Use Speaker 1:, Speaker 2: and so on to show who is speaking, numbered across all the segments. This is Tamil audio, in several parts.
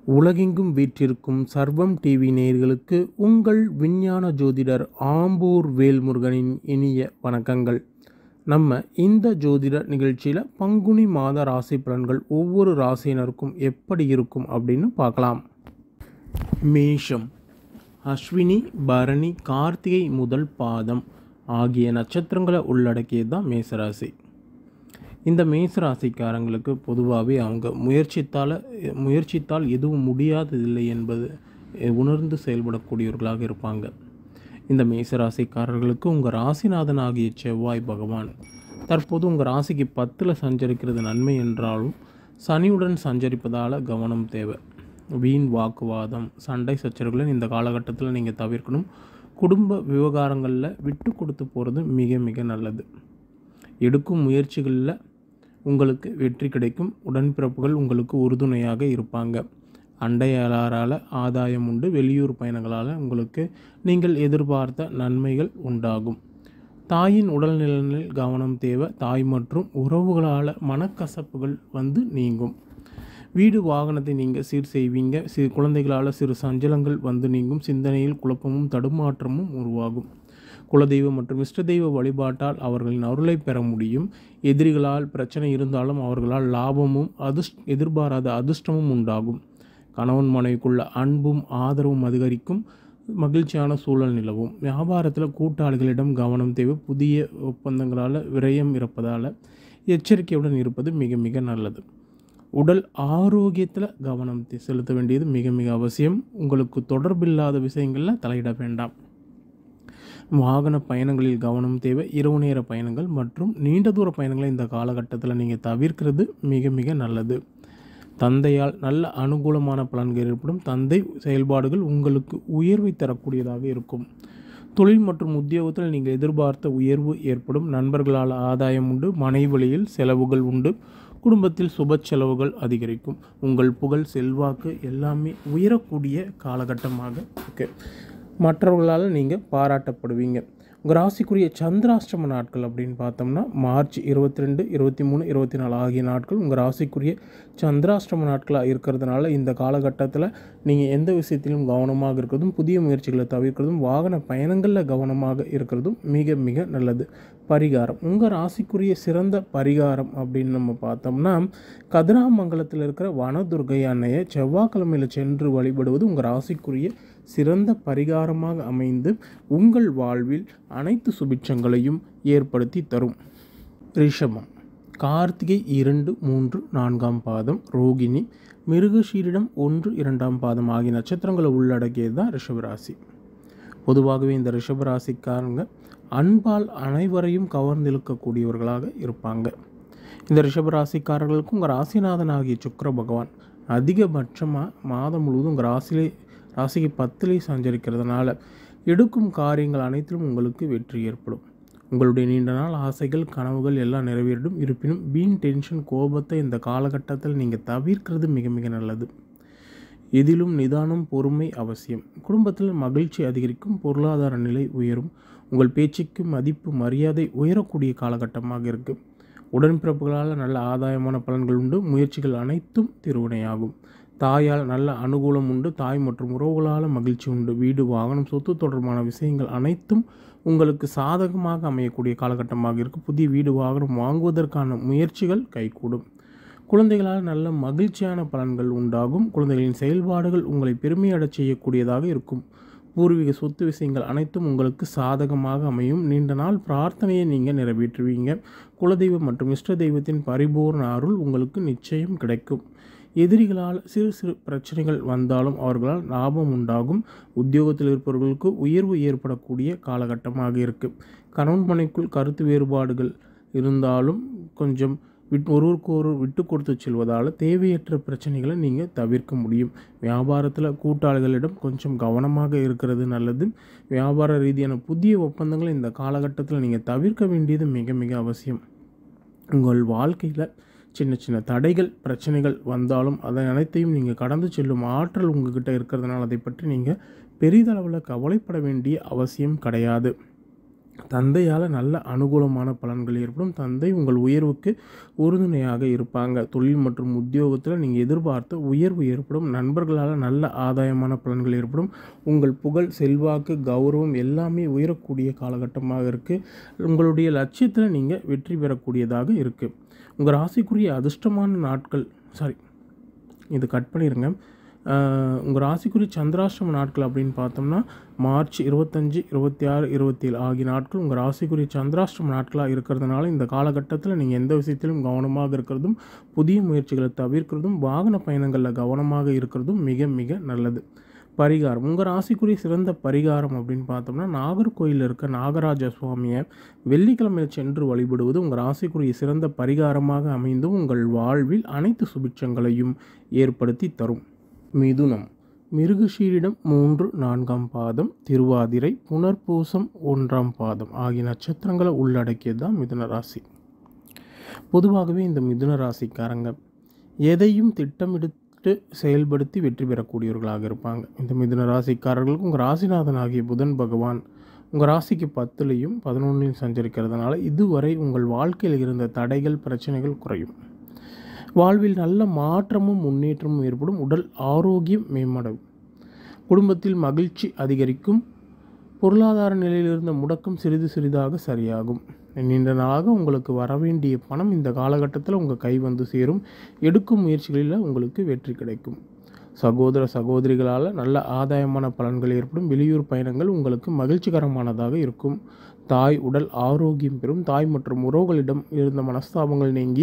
Speaker 1: உலகெங்கும் வீற்றிருக்கும் சர்வம் டிவி நேயர்களுக்கு உங்கள் விஞ்ஞான ஜோதிடர் ஆம்பூர் வேல்முருகனின் இனிய வணக்கங்கள் நம்ம இந்த ஜோதிட நிகழ்ச்சியில் பங்குனி மாத ராசி பலன்கள் ஒவ்வொரு ராசியினருக்கும் எப்படி இருக்கும் அப்படின்னு பார்க்கலாம் மேஷம் அஸ்வினி பரணி கார்த்திகை முதல் பாதம் ஆகிய நட்சத்திரங்களை உள்ளடக்கியது தான் மேசராசி இந்த மேச ராசிக்காரங்களுக்கு பொதுவாகவே அவங்க முயற்சித்தால் முயற்சித்தால் எதுவும் முடியாததில்லை என்பது அஹ், உணர்ந்து செயல்படக்கூடியவர்களாக இருப்பாங்க இந்த மேச ராசிக்காரர்களுக்கு உங்கள் ராசிநாதன் ஆகிய செவ்வாய் பகவான் தற்போது உங்கள் ராசிக்கு பத்தில் சஞ்சரிக்கிறது நன்மை என்றாலும் சனியுடன் சஞ்சரிப்பதால் கவனம் தேவை வீண் வாக்குவாதம் சண்டை சச்சரவுகளை இந்த காலகட்டத்தில் நீங்கள் தவிர்க்கணும் குடும்ப விவகாரங்களில் விட்டு கொடுத்து போகிறது மிக மிக நல்லது எடுக்கும் முயற்சிகளில் உங்களுக்கு வெற்றி கிடைக்கும் உடன்பிறப்புகள் உங்களுக்கு உறுதுணையாக இருப்பாங்க அண்டையாளரால் ஆதாயம் உண்டு வெளியூர் பயணங்களால் உங்களுக்கு நீங்கள் எதிர்பார்த்த நன்மைகள் உண்டாகும் தாயின் உடல்நலனில் கவனம் தேவை தாய் மற்றும் உறவுகளால் மனக்கசப்புகள் வந்து நீங்கும் வீடு வாகனத்தை நீங்கள் சீர் செய்வீங்க சிறு குழந்தைகளால் சிறு சஞ்சலங்கள் வந்து நீங்கும் சிந்தனையில் குழப்பமும் தடுமாற்றமும் உருவாகும் குலதெய்வம் மற்றும் இஷ்ட தெய்வ வழிபாட்டால் அவர்களின் அருளை பெற முடியும் எதிரிகளால் பிரச்சனை இருந்தாலும் அவர்களால் லாபமும் அதிர்ஷ் எதிர்பாராத அதிர்ஷ்டமும் உண்டாகும் கணவன் மனைவிக்குள்ள அன்பும் ஆதரவும் அதிகரிக்கும் மகிழ்ச்சியான சூழல் நிலவும் வியாபாரத்தில் கூட்டாளிகளிடம் கவனம் தேவை புதிய ஒப்பந்தங்களால் விரயம் இருப்பதால் எச்சரிக்கையுடன் இருப்பது மிக மிக நல்லது உடல் ஆரோக்கியத்தில் கவனம் தி- செலுத்த வேண்டியது மிக மிக அவசியம் உங்களுக்கு தொடர்பில்லாத விஷயங்களில் தலையிட வேண்டாம் வாகன பயணங்களில் கவனம் தேவை இரவு நேர பயணங்கள் மற்றும் நீண்ட தூர பயணங்களை இந்த காலகட்டத்தில் நீங்கள் தவிர்க்கிறது மிக மிக நல்லது தந்தையால் நல்ல அனுகூலமான பலன்கள் ஏற்படும் தந்தை செயல்பாடுகள் உங்களுக்கு உயர்வை தரக்கூடியதாக இருக்கும் தொழில் மற்றும் உத்தியோகத்தில் நீங்கள் எதிர்பார்த்த உயர்வு ஏற்படும் நண்பர்களால் ஆதாயம் உண்டு மனை வழியில் செலவுகள் உண்டு குடும்பத்தில் சுப செலவுகள் அதிகரிக்கும் உங்கள் புகழ் செல்வாக்கு எல்லாமே உயரக்கூடிய காலகட்டமாக இருக்கு மற்றவர்களால் நீங்கள் பாராட்டப்படுவீங்க உங்கள் ராசிக்குரிய சந்திராஷ்டம நாட்கள் அப்படின்னு பார்த்தோம்னா மார்ச் இருபத்தி ரெண்டு இருபத்தி மூணு இருபத்தி நாலு ஆகிய நாட்கள் உங்கள் ராசிக்குரிய சந்திராஷ்டம நாட்களாக இருக்கிறதுனால இந்த காலகட்டத்தில் நீங்கள் எந்த விஷயத்திலும் கவனமாக இருக்கிறதும் புதிய முயற்சிகளை தவிர்க்கிறதும் வாகன பயணங்களில் கவனமாக இருக்கிறதும் மிக மிக நல்லது பரிகாரம் உங்கள் ராசிக்குரிய சிறந்த பரிகாரம் அப்படின்னு நம்ம பார்த்தோம்னா கதிராமங்கலத்தில் இருக்கிற வனதுர்கை அன்னையை செவ்வாய்க்கிழமையில் சென்று வழிபடுவது உங்கள் ராசிக்குரிய சிறந்த பரிகாரமாக அமைந்து உங்கள் வாழ்வில் அனைத்து சுபிட்சங்களையும் ஏற்படுத்தி தரும் ரிஷபம் கார்த்திகை இரண்டு மூன்று நான்காம் பாதம் ரோகிணி மிருகஷீரிடம் ஒன்று இரண்டாம் பாதம் ஆகிய நட்சத்திரங்களை உள்ளடக்கியது தான் ரிஷபராசி பொதுவாகவே இந்த ரிஷபராசிக்காரங்க அன்பால் அனைவரையும் கவர்ந்திழுக்கக்கூடியவர்களாக இருப்பாங்க இந்த ரிஷபராசிக்காரர்களுக்கும் உங்கள் ராசிநாதன் ஆகிய சுக்கிர பகவான் அதிகபட்சமாக மாதம் முழுவதும் உங்கள் ராசியிலே ராசிக்கு பத்திலே சஞ்சரிக்கிறதுனால எடுக்கும் காரியங்கள் அனைத்திலும் உங்களுக்கு வெற்றி ஏற்படும் உங்களுடைய நீண்ட நாள் ஆசைகள் கனவுகள் எல்லாம் நிறைவேறும் இருப்பினும் வீண் டென்ஷன் கோபத்தை இந்த காலகட்டத்தில் நீங்கள் தவிர்க்கிறது மிக மிக நல்லது எதிலும் நிதானம் பொறுமை அவசியம் குடும்பத்தில் மகிழ்ச்சி அதிகரிக்கும் பொருளாதார நிலை உயரும் உங்கள் பேச்சுக்கு மதிப்பு மரியாதை உயரக்கூடிய காலகட்டமாக இருக்கு உடன்பிறப்புகளால் நல்ல ஆதாயமான பலன்கள் உண்டு முயற்சிகள் அனைத்தும் திருவினையாகும் தாயால் நல்ல அனுகூலம் உண்டு தாய் மற்றும் உறவுகளால் மகிழ்ச்சி உண்டு வீடு வாகனம் சொத்து தொடர்பான விஷயங்கள் அனைத்தும் உங்களுக்கு சாதகமாக அமையக்கூடிய காலகட்டமாக இருக்கு புதிய வீடு வாகனம் வாங்குவதற்கான முயற்சிகள் கைகூடும் குழந்தைகளால் நல்ல மகிழ்ச்சியான பலன்கள் உண்டாகும் குழந்தைகளின் செயல்பாடுகள் உங்களை பெருமையடச் செய்யக்கூடியதாக இருக்கும் பூர்வீக சொத்து விஷயங்கள் அனைத்தும் உங்களுக்கு சாதகமாக அமையும் நீண்ட நாள் பிரார்த்தனையை நீங்கள் நிறைவேற்றுவீங்க குலதெய்வம் மற்றும் இஷ்ட தெய்வத்தின் பரிபூர்ண அருள் உங்களுக்கு நிச்சயம் கிடைக்கும் எதிரிகளால் சிறு சிறு பிரச்சனைகள் வந்தாலும் அவர்களால் லாபம் உண்டாகும் உத்தியோகத்தில் இருப்பவர்களுக்கு உயர்வு ஏற்படக்கூடிய காலகட்டமாக இருக்குது கணவன் மனைக்குள் கருத்து வேறுபாடுகள் இருந்தாலும் கொஞ்சம் விட் ஒருவருக்கு ஒருவர் விட்டு கொடுத்து செல்வதால் தேவையற்ற பிரச்சனைகளை நீங்கள் தவிர்க்க முடியும் வியாபாரத்தில் கூட்டாளிகளிடம் கொஞ்சம் கவனமாக இருக்கிறது நல்லது வியாபார ரீதியான புதிய ஒப்பந்தங்களை இந்த காலகட்டத்தில் நீங்கள் தவிர்க்க வேண்டியது மிக மிக அவசியம் உங்கள் வாழ்க்கையில் சின்ன சின்ன தடைகள் பிரச்சனைகள் வந்தாலும் அதை அனைத்தையும் நீங்கள் கடந்து செல்லும் ஆற்றல் உங்ககிட்ட இருக்கிறதுனால அதை பற்றி நீங்கள் பெரிதளவில் கவலைப்பட வேண்டிய அவசியம் கிடையாது தந்தையால் நல்ல அனுகூலமான பலன்கள் ஏற்படும் தந்தை உங்கள் உயர்வுக்கு உறுதுணையாக இருப்பாங்க தொழில் மற்றும் உத்தியோகத்தில் நீங்கள் எதிர்பார்த்த உயர்வு ஏற்படும் நண்பர்களால் நல்ல ஆதாயமான பலன்கள் ஏற்படும் உங்கள் புகழ் செல்வாக்கு கௌரவம் எல்லாமே உயரக்கூடிய காலகட்டமாக இருக்குது உங்களுடைய லட்சியத்தில் நீங்கள் வெற்றி பெறக்கூடியதாக இருக்குது உங்கள் ராசிக்குரிய அதிர்ஷ்டமான நாட்கள் சாரி இது கட் பண்ணிடுங்க உங்கள் ராசிக்குரிய சந்திராஷ்டம நாட்கள் அப்படின்னு பார்த்தோம்னா மார்ச் இருபத்தஞ்சி இருபத்தி ஆறு இருபத்தேழு ஆகிய நாட்கள் உங்கள் ராசிக்குரிய சந்திராஷ்டம நாட்களாக இருக்கிறதுனால இந்த காலகட்டத்தில் நீங்கள் எந்த விஷயத்திலும் கவனமாக இருக்கிறதும் புதிய முயற்சிகளை தவிர்க்கிறதும் வாகன பயணங்களில் கவனமாக இருக்கிறதும் மிக மிக நல்லது பரிகாரம் உங்கள் ராசிக்குரிய சிறந்த பரிகாரம் அப்படின்னு பார்த்தோம்னா நாகர்கோயிலில் இருக்க நாகராஜ சுவாமியை வெள்ளிக்கிழமையில் சென்று வழிபடுவது உங்கள் ராசிக்குரிய சிறந்த பரிகாரமாக அமைந்து உங்கள் வாழ்வில் அனைத்து சுபிட்சங்களையும் ஏற்படுத்தி தரும் மிதுனம் மிருகஷீரிடம் மூன்று நான்காம் பாதம் திருவாதிரை புனர்பூசம் ஒன்றாம் பாதம் ஆகிய நட்சத்திரங்களை உள்ளடக்கியது தான் மிதுன ராசி பொதுவாகவே இந்த மிதுன ராசிக்காரங்க எதையும் திட்டமிட்டு செயல்படுத்தி வெற்றி பெறக்கூடியவர்களாக இருப்பாங்க இந்த மிதுன ராசிக்காரர்களுக்கு உங்கள் ராசிநாதன் ஆகிய புதன் பகவான் உங்கள் ராசிக்கு பத்துலேயும் பதினொன்றையும் சஞ்சரிக்கிறதுனால இதுவரை உங்கள் வாழ்க்கையில் இருந்த தடைகள் பிரச்சனைகள் குறையும் வாழ்வில் நல்ல மாற்றமும் முன்னேற்றமும் ஏற்படும் உடல் ஆரோக்கியம் மேம்படும் குடும்பத்தில் மகிழ்ச்சி அதிகரிக்கும் பொருளாதார நிலையில் இருந்த முடக்கம் சிறிது சிறிதாக சரியாகும் நீண்ட நாளாக உங்களுக்கு வரவேண்டிய பணம் இந்த காலகட்டத்தில் உங்கள் கை வந்து சேரும் எடுக்கும் முயற்சிகளில் உங்களுக்கு வெற்றி கிடைக்கும் சகோதர சகோதரிகளால் நல்ல ஆதாயமான பலன்கள் ஏற்படும் வெளியூர் பயணங்கள் உங்களுக்கு மகிழ்ச்சிகரமானதாக இருக்கும் தாய் உடல் ஆரோக்கியம் பெறும் தாய் மற்றும் உறவுகளிடம் இருந்த மனஸ்தாபங்கள் நீங்கி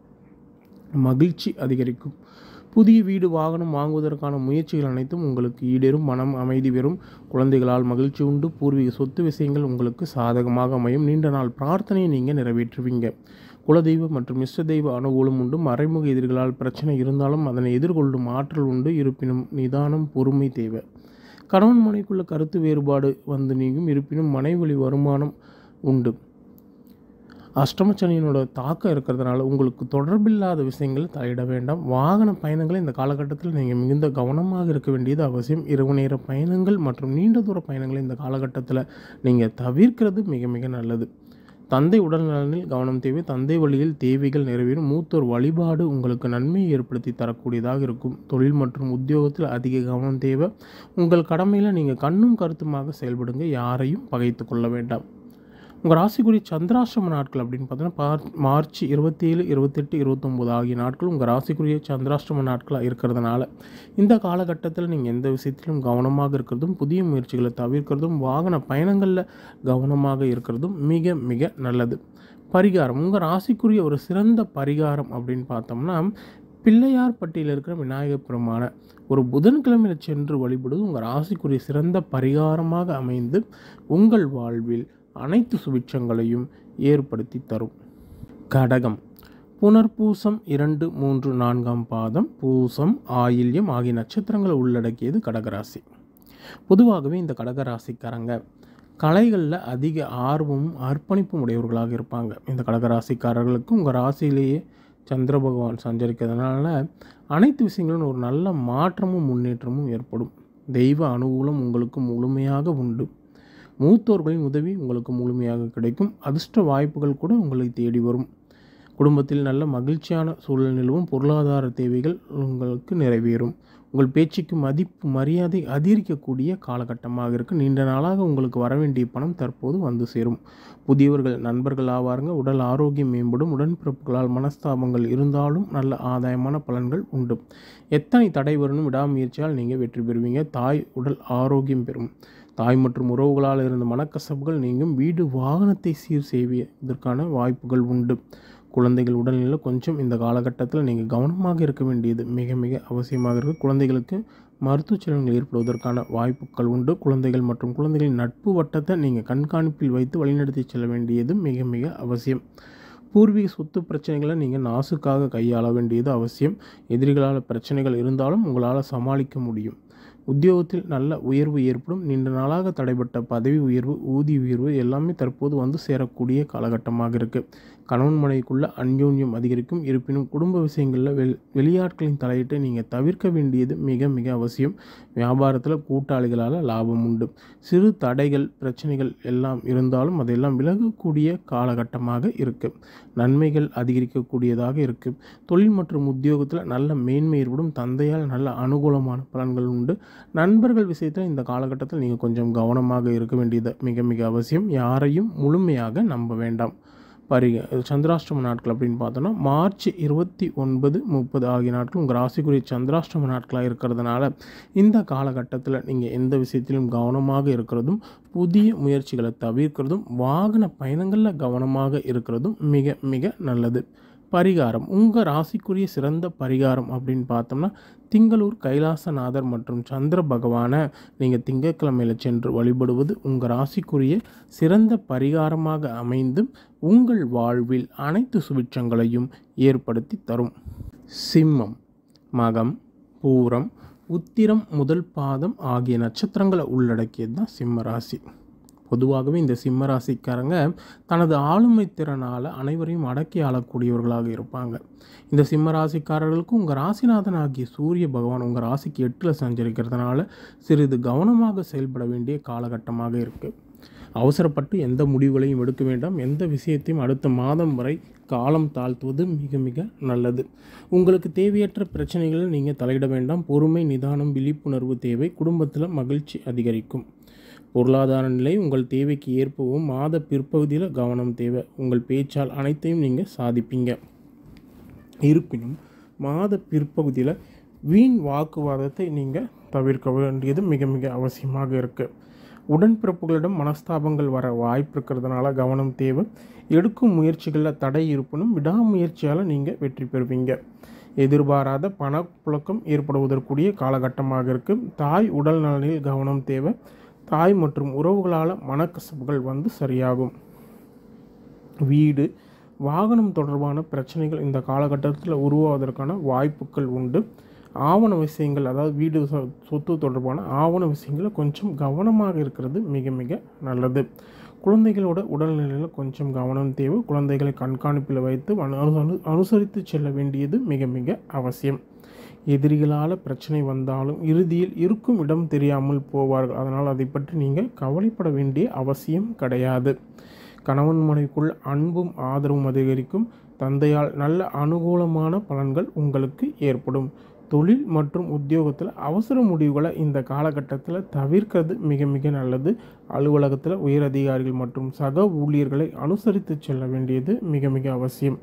Speaker 1: மகிழ்ச்சி அதிகரிக்கும் புதிய வீடு வாகனம் வாங்குவதற்கான முயற்சிகள் அனைத்தும் உங்களுக்கு ஈடேறும் மனம் அமைதி பெறும் குழந்தைகளால் மகிழ்ச்சி உண்டு பூர்வீக சொத்து விஷயங்கள் உங்களுக்கு சாதகமாக அமையும் நீண்ட நாள் பிரார்த்தனையை நீங்கள் நிறைவேற்றுவீங்க குலதெய்வ மற்றும் இஷ்ட தெய்வ அனுகூலம் உண்டு மறைமுக எதிரிகளால் பிரச்சனை இருந்தாலும் அதனை எதிர்கொள்ளும் ஆற்றல் உண்டு இருப்பினும் நிதானம் பொறுமை தேவை கணவன் மனைக்குள்ள கருத்து வேறுபாடு வந்து நீங்கும் இருப்பினும் மனைவழி வருமானம் உண்டு அஷ்டமச்சனியினோட தாக்கம் இருக்கிறதுனால உங்களுக்கு தொடர்பில்லாத விஷயங்கள் தலையிட வேண்டாம் வாகன பயணங்களை இந்த காலகட்டத்தில் நீங்கள் மிகுந்த கவனமாக இருக்க வேண்டியது அவசியம் இரவு நேர பயணங்கள் மற்றும் நீண்ட தூர பயணங்களை இந்த காலகட்டத்தில் நீங்கள் தவிர்க்கிறது மிக மிக நல்லது தந்தை உடல்நலனில் கவனம் தேவை தந்தை வழியில் தேவைகள் நிறைவேறும் மூத்தோர் வழிபாடு உங்களுக்கு நன்மையை ஏற்படுத்தி தரக்கூடியதாக இருக்கும் தொழில் மற்றும் உத்தியோகத்தில் அதிக கவனம் தேவை உங்கள் கடமையில் நீங்கள் கண்ணும் கருத்துமாக செயல்படுங்க யாரையும் பகைத்து கொள்ள வேண்டாம் உங்கள் ராசிக்குரிய சந்திராசிரம நாட்கள் அப்படின்னு பார்த்தீங்கன்னா பார் மார்ச் இருபத்தேழு இருபத்தெட்டு இருபத்தொம்போது ஆகிய நாட்கள் உங்கள் ராசிக்குரிய சந்திராஷ்டம நாட்களாக இருக்கிறதுனால இந்த காலகட்டத்தில் நீங்கள் எந்த விஷயத்திலும் கவனமாக இருக்கிறதும் புதிய முயற்சிகளை தவிர்க்கிறதும் வாகன பயணங்களில் கவனமாக இருக்கிறதும் மிக மிக நல்லது பரிகாரம் உங்கள் ராசிக்குரிய ஒரு சிறந்த பரிகாரம் அப்படின்னு பார்த்தோம்னா பிள்ளையார் பட்டியில் இருக்கிற விநாயகர் பெருமான ஒரு புதன்கிழமையில் சென்று வழிபடுவது உங்கள் ராசிக்குரிய சிறந்த பரிகாரமாக அமைந்து உங்கள் வாழ்வில் அனைத்து சுபிட்சங்களையும் ஏற்படுத்தி தரும் கடகம் புனர்பூசம் இரண்டு மூன்று நான்காம் பாதம் பூசம் ஆயில்யம் ஆகிய நட்சத்திரங்களை உள்ளடக்கியது கடகராசி பொதுவாகவே இந்த கடகராசிக்காரங்க கலைகளில் அதிக ஆர்வமும் அர்ப்பணிப்பும் உடையவர்களாக இருப்பாங்க இந்த கடகராசிக்காரர்களுக்கு உங்கள் ராசியிலேயே சந்திர பகவான் சஞ்சரிக்கிறதுனால அனைத்து விஷயங்களும் ஒரு நல்ல மாற்றமும் முன்னேற்றமும் ஏற்படும் தெய்வ அனுகூலம் உங்களுக்கு முழுமையாக உண்டு மூத்தோர்களின் உதவி உங்களுக்கு முழுமையாக கிடைக்கும் அதிர்ஷ்ட வாய்ப்புகள் கூட உங்களை தேடி வரும் குடும்பத்தில் நல்ல மகிழ்ச்சியான சூழல் நிலவும் பொருளாதார தேவைகள் உங்களுக்கு நிறைவேறும் உங்கள் பேச்சுக்கு மதிப்பு மரியாதை அதிகரிக்கக்கூடிய காலகட்டமாக இருக்குது நீண்ட நாளாக உங்களுக்கு வர வேண்டிய பணம் தற்போது வந்து சேரும் புதியவர்கள் நண்பர்கள் ஆவாருங்க உடல் ஆரோக்கியம் மேம்படும் உடன்பிறப்புகளால் மனஸ்தாபங்கள் இருந்தாலும் நல்ல ஆதாயமான பலன்கள் உண்டு எத்தனை தடை வரணும் விடாமுயற்சியால் நீங்கள் வெற்றி பெறுவீங்க தாய் உடல் ஆரோக்கியம் பெறும் தாய் மற்றும் உறவுகளால் இருந்த மனக்கசப்புகள் நீங்கும் வீடு வாகனத்தை சீர் செய்வதற்கான வாய்ப்புகள் உண்டு குழந்தைகள் உடல்நிலை கொஞ்சம் இந்த காலகட்டத்தில் நீங்கள் கவனமாக இருக்க வேண்டியது மிக மிக அவசியமாக இருக்குது குழந்தைகளுக்கு மருத்துவ செலவுகள் ஏற்படுவதற்கான வாய்ப்புகள் உண்டு குழந்தைகள் மற்றும் குழந்தைகளின் நட்பு வட்டத்தை நீங்கள் கண்காணிப்பில் வைத்து வழிநடத்தி செல்ல வேண்டியது மிக மிக அவசியம் பூர்வீக சொத்து பிரச்சனைகளை நீங்கள் நாசுக்காக கையாள வேண்டியது அவசியம் எதிரிகளால் பிரச்சனைகள் இருந்தாலும் உங்களால் சமாளிக்க முடியும் உத்தியோகத்தில் நல்ல உயர்வு ஏற்படும் நீண்ட நாளாக தடைப்பட்ட பதவி உயர்வு ஊதிய உயர்வு எல்லாமே தற்போது வந்து சேரக்கூடிய காலகட்டமாக இருக்குது கணவன் மனைவிக்குள்ள அந்யோன்யம் அதிகரிக்கும் இருப்பினும் குடும்ப விஷயங்களில் வெள் வெளியாட்களின் தலையீட்டை நீங்கள் தவிர்க்க வேண்டியது மிக மிக அவசியம் வியாபாரத்தில் கூட்டாளிகளால் லாபம் உண்டு சிறு தடைகள் பிரச்சனைகள் எல்லாம் இருந்தாலும் அதெல்லாம் விலகக்கூடிய காலகட்டமாக இருக்குது நன்மைகள் அதிகரிக்கக்கூடியதாக இருக்குது தொழில் மற்றும் உத்தியோகத்தில் நல்ல மேன்மை ஏற்படும் தந்தையால் நல்ல அனுகூலமான பலன்கள் உண்டு நண்பர்கள் விஷயத்தில் இந்த காலகட்டத்தில் நீங்கள் கொஞ்சம் கவனமாக இருக்க வேண்டியது மிக மிக அவசியம் யாரையும் முழுமையாக நம்ப வேண்டாம் பரிக சந்திராஷ்டம நாட்கள் அப்படின்னு பார்த்தோன்னா மார்ச் இருபத்தி ஒன்பது முப்பது ஆகிய நாட்கள் உங்கள் ராசிக்குரிய சந்திராஷ்டம நாட்களாக இருக்கிறதுனால இந்த காலகட்டத்தில் நீங்கள் எந்த விஷயத்திலும் கவனமாக இருக்கிறதும் புதிய முயற்சிகளை தவிர்க்கிறதும் வாகன பயணங்களில் கவனமாக இருக்கிறதும் மிக மிக நல்லது பரிகாரம் உங்கள் ராசிக்குரிய சிறந்த பரிகாரம் அப்படின்னு பார்த்தோம்னா திங்களூர் கைலாசநாதர் மற்றும் சந்திர பகவானை நீங்கள் திங்கட்கிழமையில் சென்று வழிபடுவது உங்கள் ராசிக்குரிய சிறந்த பரிகாரமாக அமைந்து உங்கள் வாழ்வில் அனைத்து சுபிட்சங்களையும் ஏற்படுத்தி தரும் சிம்மம் மகம் பூரம் உத்திரம் முதல் பாதம் ஆகிய நட்சத்திரங்களை உள்ளடக்கியது தான் சிம்ம ராசி பொதுவாகவே இந்த சிம்ம ராசிக்காரங்க தனது ஆளுமை திறனால் அனைவரையும் அடக்கி ஆளக்கூடியவர்களாக இருப்பாங்க இந்த சிம்ம ராசிக்காரர்களுக்கு உங்கள் ராசிநாதன் ஆகிய சூரிய பகவான் உங்கள் ராசிக்கு எட்டில் சஞ்சரிக்கிறதுனால சிறிது கவனமாக செயல்பட வேண்டிய காலகட்டமாக இருக்குது அவசரப்பட்டு எந்த முடிவுகளையும் எடுக்க வேண்டாம் எந்த விஷயத்தையும் அடுத்த மாதம் வரை காலம் தாழ்த்துவது மிக மிக நல்லது உங்களுக்கு தேவையற்ற பிரச்சனைகளில் நீங்கள் தலையிட வேண்டாம் பொறுமை நிதானம் விழிப்புணர்வு தேவை குடும்பத்தில் மகிழ்ச்சி அதிகரிக்கும் பொருளாதார நிலை உங்கள் தேவைக்கு ஏற்பவும் மாத பிற்பகுதியில் கவனம் தேவை உங்கள் பேச்சால் அனைத்தையும் நீங்கள் சாதிப்பீங்க இருப்பினும் மாத பிற்பகுதியில் வீண் வாக்குவாதத்தை நீங்கள் தவிர்க்க வேண்டியது மிக மிக அவசியமாக இருக்குது உடன்பிறப்புகளிடம் மனஸ்தாபங்கள் வர வாய்ப்பு இருக்கிறதுனால கவனம் தேவை எடுக்கும் முயற்சிகளில் தடை இருப்பினும் விடாமுயற்சியால் நீங்கள் வெற்றி பெறுவீங்க எதிர்பாராத பணப்புழக்கம் ஏற்படுவதற்குரிய காலகட்டமாக இருக்குது தாய் உடல் நலனில் கவனம் தேவை தாய் மற்றும் உறவுகளால் மனக்கசப்புகள் வந்து சரியாகும் வீடு வாகனம் தொடர்பான பிரச்சனைகள் இந்த காலகட்டத்தில் உருவாவதற்கான வாய்ப்புகள் உண்டு ஆவண விஷயங்கள் அதாவது வீடு சொ- சொத்து தொடர்பான ஆவண விஷயங்களில் கொஞ்சம் கவனமாக இருக்கிறது மிக மிக நல்லது குழந்தைகளோட உடல்நிலையில் கொஞ்சம் கவனம் தேவை குழந்தைகளை கண்காணிப்பில் வைத்து அனு அனு- அனுசரித்து செல்ல வேண்டியது மிக மிக அவசியம் எதிரிகளால் பிரச்சனை வந்தாலும் இறுதியில் இருக்கும் இடம் தெரியாமல் போவார்கள் அதனால் அதை பற்றி நீங்கள் கவலைப்பட வேண்டிய அவசியம் கிடையாது கணவன் மனைவிக்குள் அன்பும் ஆதரவும் அதிகரிக்கும் தந்தையால் நல்ல அனுகூலமான பலன்கள் உங்களுக்கு ஏற்படும் தொழில் மற்றும் உத்தியோகத்தில் அவசர முடிவுகளை இந்த காலகட்டத்தில் தவிர்க்கிறது மிக மிக நல்லது அலுவலகத்தில் உயர் அதிகாரிகள் மற்றும் சக ஊழியர்களை அனுசரித்து செல்ல வேண்டியது மிக மிக அவசியம்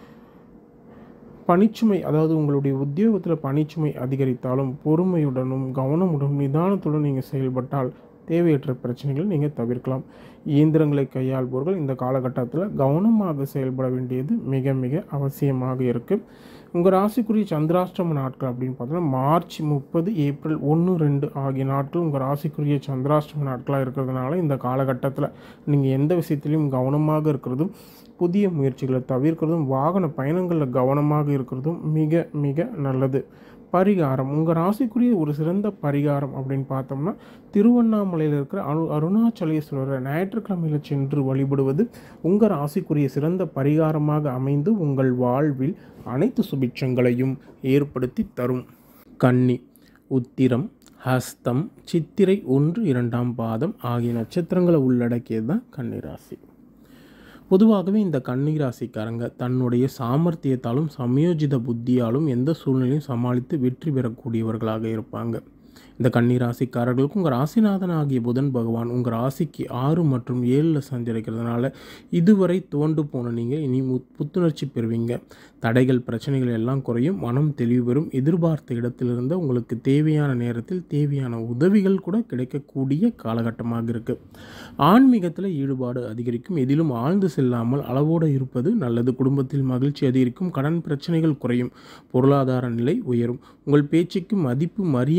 Speaker 1: பணிச்சுமை அதாவது உங்களுடைய உத்தியோகத்தில் பணிச்சுமை அதிகரித்தாலும் பொறுமையுடனும் கவனமுடனும் நிதானத்துடன் நீங்கள் செயல்பட்டால் தேவையற்ற பிரச்சனைகளை நீங்கள் தவிர்க்கலாம் இயந்திரங்களை கையாள்பவர்கள் இந்த காலகட்டத்தில் கவனமாக செயல்பட வேண்டியது மிக மிக அவசியமாக இருக்குது உங்கள் ராசிக்குரிய சந்திராஷ்டம நாட்கள் அப்படின்னு பார்த்தோன்னா மார்ச் முப்பது ஏப்ரல் ஒன்று ரெண்டு ஆகிய நாட்கள் உங்கள் ராசிக்குரிய சந்திராஷ்டம நாட்களாக இருக்கிறதுனால இந்த காலகட்டத்தில் நீங்கள் எந்த விஷயத்திலையும் கவனமாக இருக்கிறதும் புதிய முயற்சிகளை தவிர்க்கிறதும் வாகன பயணங்களில் கவனமாக இருக்கிறதும் மிக மிக நல்லது பரிகாரம் உங்கள் ராசிக்குரிய ஒரு சிறந்த பரிகாரம் அப்படின்னு பார்த்தோம்னா திருவண்ணாமலையில் இருக்கிற அரு அருணாச்சலேஸ்வரரை ஞாயிற்றுக்கிழமையில் சென்று வழிபடுவது உங்கள் ராசிக்குரிய சிறந்த பரிகாரமாக அமைந்து உங்கள் வாழ்வில் அனைத்து சுபிட்சங்களையும் ஏற்படுத்தி தரும் கன்னி உத்திரம் ஹஸ்தம் சித்திரை ஒன்று இரண்டாம் பாதம் ஆகிய நட்சத்திரங்களை உள்ளடக்கியது தான் கன்னிராசி பொதுவாகவே இந்த கன்னிராசிக்காரங்க தன்னுடைய சாமர்த்தியத்தாலும் சமயோஜித புத்தியாலும் எந்த சூழ்நிலையும் சமாளித்து வெற்றி பெறக்கூடியவர்களாக இருப்பாங்க இந்த கன்னிராசிக்காரர்களுக்கு உங்கள் ராசிநாதன் ஆகிய புதன் பகவான் உங்கள் ராசிக்கு ஆறு மற்றும் ஏழில் சஞ்சரிக்கிறதுனால இதுவரை துவண்டு போன நீங்கள் இனி மு- புத்துணர்ச்சி பெறுவீங்க தடைகள் பிரச்சனைகள் எல்லாம் குறையும் மனம் தெளிவு பெறும் எதிர்பார்த்த இடத்திலிருந்து உங்களுக்கு தேவையான நேரத்தில் தேவையான உதவிகள் கூட கிடைக்கக்கூடிய காலகட்டமாக இருக்குது ஆன்மீகத்தில் ஈடுபாடு அதிகரிக்கும் எதிலும் ஆழ்ந்து செல்லாமல் அளவோடு இருப்பது நல்லது குடும்பத்தில் மகிழ்ச்சி அதிகரிக்கும் கடன் பிரச்சனைகள் குறையும் பொருளாதார நிலை உயரும் உங்கள் பேச்சுக்கு மதிப்பு மரியாதை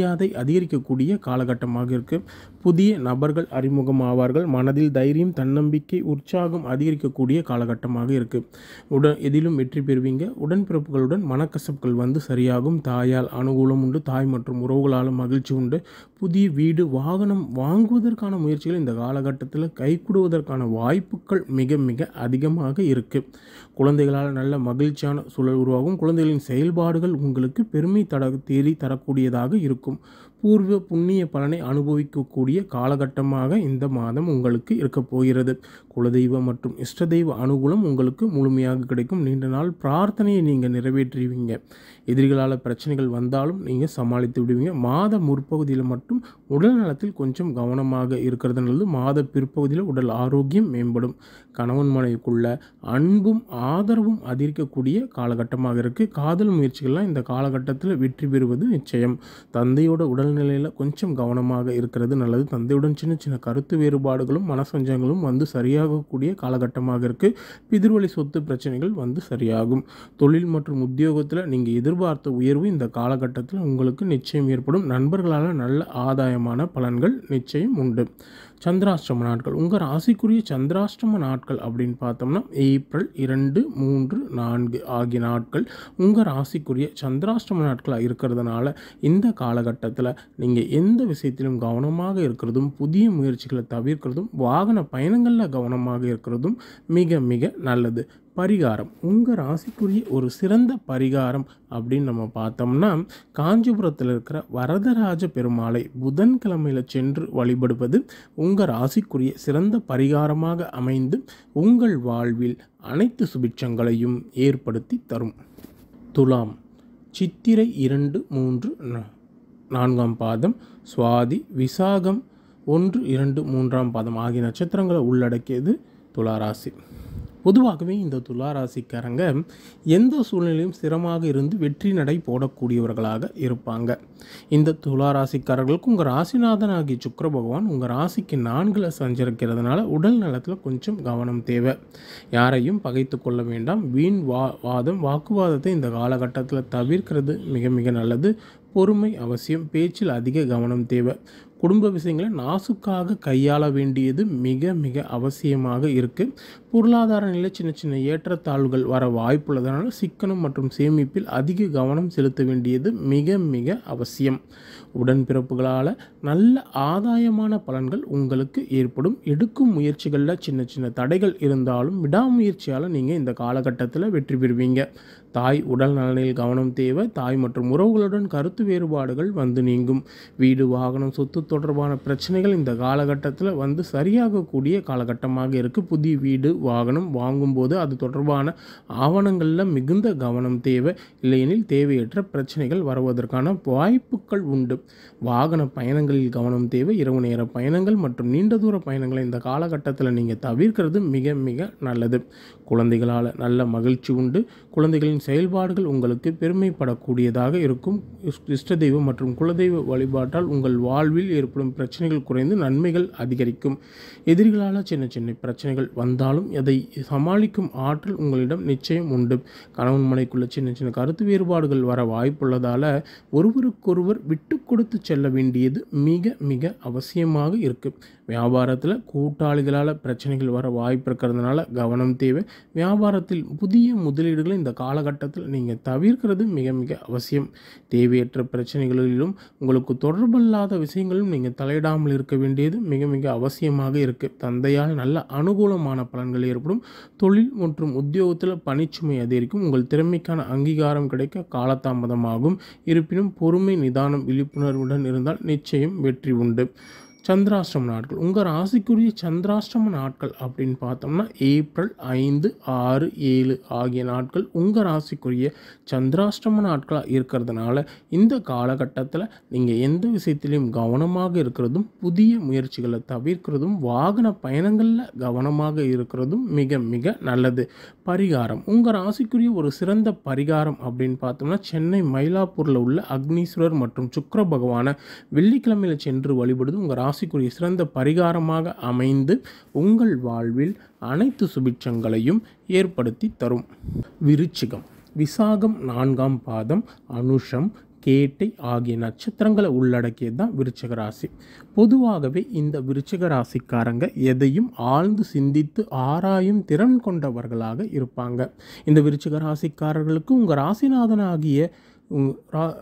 Speaker 1: அதிகரிக்கக்கூடிய காலகட்டமாக இருக்குது புதிய நபர்கள் அறிமுகமாவார்கள் மனதில் தைரியம் தன்னம்பிக்கை உற்சாகம் அதிகரிக்கக்கூடிய காலகட்டமாக இருக்குது உடன் எதிலும் வெற்றி பெறுவீங்க உடன்பிறப்புகளுடன் மனக்கசப்புகள் வந்து சரியாகும் தாயால் அனுகூலம் உண்டு தாய் மற்றும் உறவுகளால் மகிழ்ச்சி உண்டு புதிய வீடு வாகனம் வாங்குவதற்கான முயற்சிகள் இந்த காலகட்டத்தில் கைகூடுவதற்கான வாய்ப்புகள் மிக மிக அதிகமாக இருக்குது குழந்தைகளால் நல்ல மகிழ்ச்சியான சூழல் உருவாகும் குழந்தைகளின் செயல்பாடுகள் உங்களுக்கு பெருமை தட தேடி தரக்கூடியதாக இருக்கும் பூர்வ புண்ணிய பலனை அனுபவிக்கக்கூடிய காலகட்டமாக இந்த மாதம் உங்களுக்கு இருக்கப் போகிறது குலதெய்வ மற்றும் இஷ்ட தெய்வ அனுகூலம் உங்களுக்கு முழுமையாக கிடைக்கும் நீண்ட நாள் பிரார்த்தனையை நீங்கள் நிறைவேற்றுவீங்க எதிரிகளால் பிரச்சனைகள் வந்தாலும் நீங்கள் சமாளித்து விடுவீங்க மாத முற்பகுதியில் மட்டும் உடல் நலத்தில் கொஞ்சம் கவனமாக இருக்கிறது நல்லது மாத பிற்பகுதியில் உடல் ஆரோக்கியம் மேம்படும் கணவன் மனைவிக்குள்ள அன்பும் ஆதரவும் அதிகரிக்கக்கூடிய காலகட்டமாக இருக்குது காதல் முயற்சிகள்லாம் இந்த காலகட்டத்தில் வெற்றி பெறுவது நிச்சயம் தந்தையோட உடல்நிலையில் கொஞ்சம் கவனமாக இருக்கிறது நல்லது தந்தையுடன் சின்ன சின்ன கருத்து வேறுபாடுகளும் மனசஞ்சங்களும் வந்து சரியாகக்கூடிய காலகட்டமாக இருக்குது பிதிர்வழி சொத்து பிரச்சனைகள் வந்து சரியாகும் தொழில் மற்றும் உத்தியோகத்தில் நீங்கள் எதிர்பார்த்த உயர்வு இந்த காலகட்டத்தில் உங்களுக்கு நிச்சயம் ஏற்படும் நண்பர்களால் நல்ல ஆதாயமான பலன்கள் நிச்சயம் உண்டு சந்திராஷ்டம நாட்கள் உங்கள் ராசிக்குரிய சந்திராஷ்டம நாட்கள் அப்படின்னு பார்த்தோம்னா ஏப்ரல் இரண்டு மூன்று நான்கு ஆகிய நாட்கள் உங்கள் ராசிக்குரிய சந்திராஷ்டம நாட்களாக இருக்கிறதுனால இந்த காலகட்டத்தில் நீங்கள் எந்த விஷயத்திலும் கவனமாக இருக்கிறதும் புதிய முயற்சிகளை தவிர்க்கிறதும் வாகன பயணங்களில் கவனமாக இருக்கிறதும் மிக மிக நல்லது பரிகாரம் உங்கள் ராசிக்குரிய ஒரு சிறந்த பரிகாரம் அப்படின்னு நம்ம பார்த்தோம்னா காஞ்சிபுரத்தில் இருக்கிற வரதராஜ பெருமாளை புதன்கிழமையில் சென்று வழிபடுவது உங்கள் ராசிக்குரிய சிறந்த பரிகாரமாக அமைந்து உங்கள் வாழ்வில் அனைத்து சுபிட்சங்களையும் ஏற்படுத்தி தரும் துலாம் சித்திரை இரண்டு மூன்று நா- நான்காம் பாதம் சுவாதி விசாகம் ஒன்று இரண்டு மூன்றாம் பாதம் ஆகிய நட்சத்திரங்களை உள்ளடக்கியது துளாராசி பொதுவாகவே இந்த துளாராசிக்காரங்க எந்த சூழ்நிலையும் ஸ்திரமாக இருந்து வெற்றி நடை போடக்கூடியவர்களாக இருப்பாங்க இந்த துளாராசிக்காரர்களுக்கு உங்கள் ராசிநாதனாகிய சுக்கிர பகவான் உங்கள் ராசிக்கு நான்கில் சஞ்சரிக்கிறதுனால உடல் நலத்தில் கொஞ்சம் கவனம் தேவை யாரையும் பகைத்து கொள்ள வேண்டாம் வீண் வா வாதம் வாக்குவாதத்தை இந்த காலகட்டத்தில் தவிர்க்கிறது மிக மிக நல்லது பொறுமை அவசியம் பேச்சில் அதிக கவனம் தேவை குடும்ப விஷயங்களை நாசுக்காக கையாள வேண்டியது மிக மிக அவசியமாக இருக்குது பொருளாதார நிலை சின்ன சின்ன ஏற்றத்தாழ்வுகள் வர வாய்ப்புள்ளதனால சிக்கனம் மற்றும் சேமிப்பில் அதிக கவனம் செலுத்த வேண்டியது மிக மிக அவசியம் உடன்பிறப்புகளால் நல்ல ஆதாயமான பலன்கள் உங்களுக்கு ஏற்படும் எடுக்கும் முயற்சிகளில் சின்ன சின்ன தடைகள் இருந்தாலும் விடாமுயற்சியால் நீங்கள் இந்த காலகட்டத்தில் வெற்றி பெறுவீங்க தாய் உடல் நலனில் கவனம் தேவை தாய் மற்றும் உறவுகளுடன் கருத்து வேறுபாடுகள் வந்து நீங்கும் வீடு வாகனம் சொத்து தொடர்பான பிரச்சனைகள் இந்த காலகட்டத்தில் வந்து சரியாகக்கூடிய காலகட்டமாக இருக்குது புதிய வீடு வாகனம் வாங்கும்போது அது தொடர்பான ஆவணங்களில் மிகுந்த கவனம் தேவை இல்லையெனில் தேவையற்ற பிரச்சனைகள் வருவதற்கான வாய்ப்புகள் உண்டு வாகன பயணங்களில் கவனம் தேவை இரவு நேர பயணங்கள் மற்றும் நீண்ட தூர பயணங்களை இந்த காலகட்டத்தில் நீங்கள் தவிர்க்கிறது மிக மிக நல்லது குழந்தைகளால் நல்ல மகிழ்ச்சி உண்டு குழந்தைகளின் செயல்பாடுகள் உங்களுக்கு பெருமைப்படக்கூடியதாக இருக்கும் இஸ்- இஷ்ட தெய்வம் மற்றும் குலதெய்வ வழிபாட்டால் உங்கள் வாழ்வில் ஏற்படும் பிரச்சனைகள் குறைந்து நன்மைகள் அதிகரிக்கும் எதிரிகளால் சின்ன சின்ன பிரச்சனைகள் வந்தாலும் அதை சமாளிக்கும் ஆற்றல் உங்களிடம் நிச்சயம் உண்டு கணவன் மனைக்குள்ள சின்ன சின்ன கருத்து வேறுபாடுகள் வர வாய்ப்புள்ளதால் ஒருவருக்கொருவர் விட்டு கொடுத்து செல்ல வேண்டியது மிக மிக அவசியமாக இருக்குது வியாபாரத்தில் கூட்டாளிகளால் பிரச்சனைகள் வர வாய்ப்பு இருக்கிறதுனால கவனம் தேவை வியாபாரத்தில் புதிய முதலீடுகளை இந்த காலகட்டத்தில் நீங்கள் தவிர்க்கிறது மிக மிக அவசியம் தேவையற்ற பிரச்சனைகளிலும் உங்களுக்கு தொடர்பில்லாத விஷயங்களிலும் நீங்கள் தலையிடாமல் இருக்க வேண்டியது மிக மிக அவசியமாக இருக்குது தந்தையால் நல்ல அனுகூலமான பலன்கள் ஏற்படும் தொழில் மற்றும் உத்தியோகத்தில் பணிச்சுமை அதிகரிக்கும் உங்கள் திறமைக்கான அங்கீகாரம் கிடைக்க காலதாமதமாகும் இருப்பினும் பொறுமை நிதானம் விழிப்புணர்வுடன் இருந்தால் நிச்சயம் வெற்றி உண்டு சந்திராஷ்டம நாட்கள் உங்கள் ராசிக்குரிய சந்திராஷ்டம நாட்கள் அப்படின்னு பார்த்தோம்னா ஏப்ரல் ஐந்து ஆறு ஏழு ஆகிய நாட்கள் உங்கள் ராசிக்குரிய சந்திராஷ்டம நாட்களாக இருக்கிறதுனால இந்த காலகட்டத்தில் நீங்கள் எந்த விஷயத்திலையும் கவனமாக இருக்கிறதும் புதிய முயற்சிகளை தவிர்க்கிறதும் வாகன பயணங்களில் கவனமாக இருக்கிறதும் மிக மிக நல்லது பரிகாரம் உங்கள் ராசிக்குரிய ஒரு சிறந்த பரிகாரம் அப்படின்னு பார்த்தோம்னா சென்னை மயிலாப்பூரில் உள்ள அக்னீஸ்வரர் மற்றும் சுக்கிர பகவானை வெள்ளிக்கிழமையில் சென்று வழிபடுவது உங்கள் ராசிக்குரிய சிறந்த பரிகாரமாக அமைந்து உங்கள் வாழ்வில் அனைத்து சுபிட்சங்களையும் ஏற்படுத்தி தரும் விருச்சிகம் விசாகம் நான்காம் பாதம் அனுஷம் கேட்டை ஆகிய நட்சத்திரங்களை உள்ளடக்கியது தான் விருச்சிக ராசி பொதுவாகவே இந்த விருச்சிக ராசிக்காரங்க எதையும் ஆழ்ந்து சிந்தித்து ஆராயும் திறன் கொண்டவர்களாக இருப்பாங்க இந்த விருச்சிக ராசிக்காரர்களுக்கு உங்கள் ராசிநாதனாகிய உங்க ரா-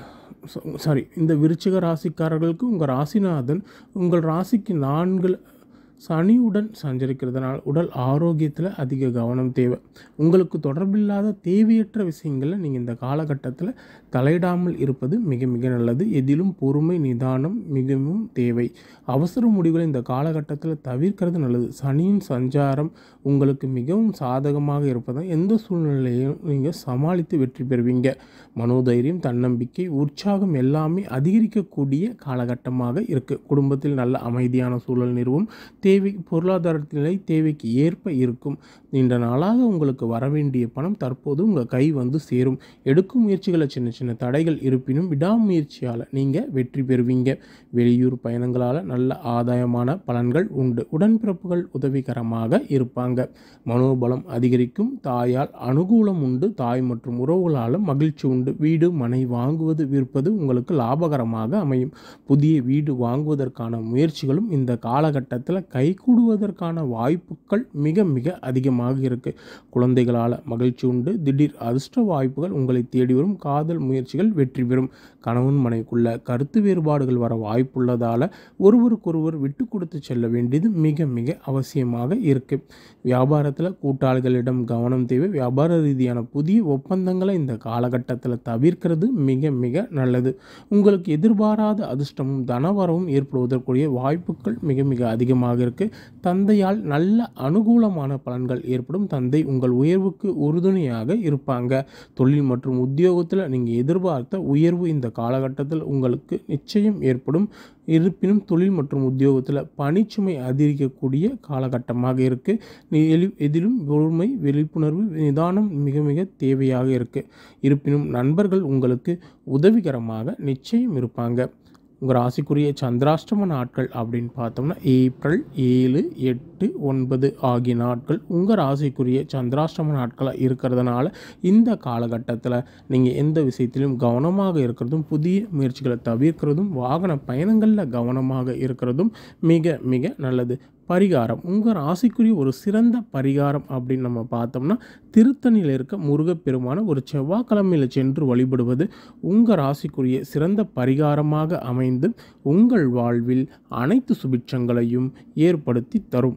Speaker 1: ச- சாரி இந்த விருச்சிக ராசிக்காரர்களுக்கு உங்கள் ராசிநாதன் உங்கள் ராசிக்கு நான்கு சனியுடன் சஞ்சரிக்கிறதுனால உடல் ஆரோக்கியத்தில் அதிக கவனம் தேவை உங்களுக்கு தொடர்பில்லாத தேவையற்ற விஷயங்களில் நீங்கள் இந்த காலகட்டத்தில் தலையிடாமல் இருப்பது மிக மிக நல்லது எதிலும் பொறுமை நிதானம் மிகவும் தேவை அவசர முடிவுகளை இந்த காலகட்டத்தில் தவிர்க்கிறது நல்லது சனியின் சஞ்சாரம் உங்களுக்கு மிகவும் சாதகமாக இருப்பதால் எந்த சூழ்நிலையும் நீங்கள் சமாளித்து வெற்றி பெறுவீங்க மனோதைரியம் தன்னம்பிக்கை உற்சாகம் எல்லாமே அதிகரிக்கக்கூடிய காலகட்டமாக இருக்குது குடும்பத்தில் நல்ல அமைதியான சூழல் நிறுவும் தேவை பொருளாதார நிலை தேவைக்கு ஏற்ப இருக்கும் நீண்ட நாளாக உங்களுக்கு வர வேண்டிய பணம் தற்போது உங்கள் கை வந்து சேரும் எடுக்கும் முயற்சிகளை சின்ன சின்ன தடைகள் இருப்பினும் விடாமுயற்சியால் நீங்கள் வெற்றி பெறுவீங்க வெளியூர் பயணங்களால் நல்ல ஆதாயமான பலன்கள் உண்டு உடன்பிறப்புகள் உதவிகரமாக இருப்பாங்க மனோபலம் அதிகரிக்கும் தாயால் அனுகூலம் உண்டு தாய் மற்றும் உறவுகளால் மகிழ்ச்சி உண்டு வீடு மனை வாங்குவது விற்பது உங்களுக்கு லாபகரமாக அமையும் புதிய வீடு வாங்குவதற்கான முயற்சிகளும் இந்த காலகட்டத்தில் கைகூடுவதற்கான வாய்ப்புகள் மிக மிக அதிகமாக இருக்கு குழந்தைகளால் மகிழ்ச்சி உண்டு திடீர் அதிர்ஷ்ட வாய்ப்புகள் உங்களை தேடி வரும் காதல் முயற்சிகள் வெற்றி பெறும் கணவன் மனைக்குள்ள கருத்து வேறுபாடுகள் வர வாய்ப்புள்ளதால் ஒருவருக்கொருவர் விட்டு கொடுத்து செல்ல வேண்டியது மிக மிக அவசியமாக இருக்கு வியாபாரத்தில் கூட்டாளிகளிடம் கவனம் தேவை வியாபார ரீதியான புதிய ஒப்பந்தங்களை இந்த காலகட்டத்தில் தவிர்க்கிறது மிக மிக நல்லது உங்களுக்கு எதிர்பாராத அதிர்ஷ்டமும் தனவரவும் ஏற்படுவதற்குரிய வாய்ப்புகள் மிக மிக அதிகமாக இருக்கு தந்தையால் நல்ல அனுகூலமான பலன்கள் ஏற்படும் தந்தை உங்கள் உயர்வுக்கு உறுதுணையாக இருப்பாங்க தொழில் மற்றும் உத்தியோகத்தில் நீங்கள் எதிர்பார்த்த உயர்வு இந்த காலகட்டத்தில் உங்களுக்கு நிச்சயம் ஏற்படும் இருப்பினும் தொழில் மற்றும் உத்தியோகத்தில் பணிச்சுமை அதிகரிக்கக்கூடிய காலகட்டமாக இருக்குது எதிலும் பொறுமை விழிப்புணர்வு நிதானம் மிக மிக தேவையாக இருக்குது இருப்பினும் நண்பர்கள் உங்களுக்கு உதவிகரமாக நிச்சயம் இருப்பாங்க உங்கள் ராசிக்குரிய சந்திராஷ்டம நாட்கள் அப்படின்னு பார்த்தோம்னா ஏப்ரல் ஏழு எட்டு ஒன்பது ஆகிய நாட்கள் உங்கள் ராசிக்குரிய சந்திராஷ்டம நாட்களாக இருக்கிறதுனால இந்த காலகட்டத்தில் நீங்கள் எந்த விஷயத்திலும் கவனமாக இருக்கிறதும் புதிய முயற்சிகளை தவிர்க்கிறதும் வாகன பயணங்களில் கவனமாக இருக்கிறதும் மிக மிக நல்லது பரிகாரம் உங்கள் ராசிக்குரிய ஒரு சிறந்த பரிகாரம் அப்படின்னு நம்ம பார்த்தோம்னா திருத்தணியில் இருக்க முருகப்பெருமான ஒரு செவ்வாய்க்கிழமையில் சென்று வழிபடுவது உங்கள் ராசிக்குரிய சிறந்த பரிகாரமாக அமைந்து உங்கள் வாழ்வில் அனைத்து சுபிட்சங்களையும் ஏற்படுத்தி தரும்